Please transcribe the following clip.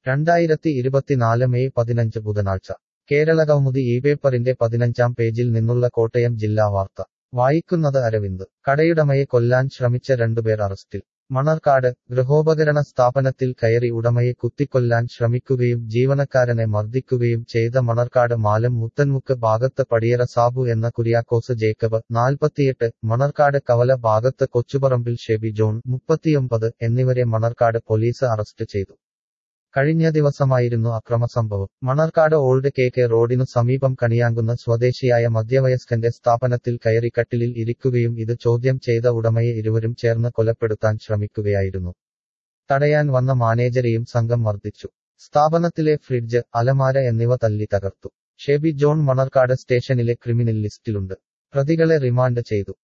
രണ്ടായിരത്തി ഇരുപത്തിനാല് മെയ് പതിനഞ്ച് ബുധനാഴ്ച കേരള കൗമുദി ഈ പേപ്പറിന്റെ പതിനഞ്ചാം പേജിൽ നിന്നുള്ള കോട്ടയം ജില്ലാ വാർത്ത വായിക്കുന്നത് അരവിന്ദ് കടയുടമയെ കൊല്ലാൻ ശ്രമിച്ച രണ്ടുപേർ അറസ്റ്റിൽ മണർക്കാട് ഗൃഹോപകരണ സ്ഥാപനത്തിൽ കയറി ഉടമയെ കുത്തിക്കൊല്ലാൻ ശ്രമിക്കുകയും ജീവനക്കാരനെ മർദ്ദിക്കുകയും ചെയ്ത മണർക്കാട് മാലം മുത്തൻമുക്ക് ഭാഗത്ത് പടിയറ സാബു എന്ന കുര്യാക്കോസ് ജേക്കബ് നാൽപ്പത്തിയെട്ട് മണർക്കാട് കവല ഭാഗത്ത് കൊച്ചുപറമ്പിൽ ഷെബി ജോൺ മുപ്പത്തിയൊമ്പത് എന്നിവരെ മണർക്കാട് പോലീസ് അറസ്റ്റ് ചെയ്തു കഴിഞ്ഞ ദിവസമായിരുന്നു അക്രമസംഭവം മണർക്കാട് ഓൾഡ് കെ കെ റോഡിനു സമീപം കണിയാങ്കുന്ന സ്വദേശിയായ മധ്യവയസ്കന്റെ സ്ഥാപനത്തിൽ കയറി കട്ടിലിൽ ഇരിക്കുകയും ഇത് ചോദ്യം ചെയ്ത ഉടമയെ ഇരുവരും ചേർന്ന് കൊലപ്പെടുത്താൻ ശ്രമിക്കുകയായിരുന്നു തടയാൻ വന്ന മാനേജരെയും സംഘം മർദ്ദിച്ചു സ്ഥാപനത്തിലെ ഫ്രിഡ്ജ് അലമാര എന്നിവ തല്ലി തകർത്തു ഷെബി ജോൺ മണർക്കാട് സ്റ്റേഷനിലെ ക്രിമിനൽ ലിസ്റ്റിലുണ്ട് പ്രതികളെ റിമാൻഡ് ചെയ്തു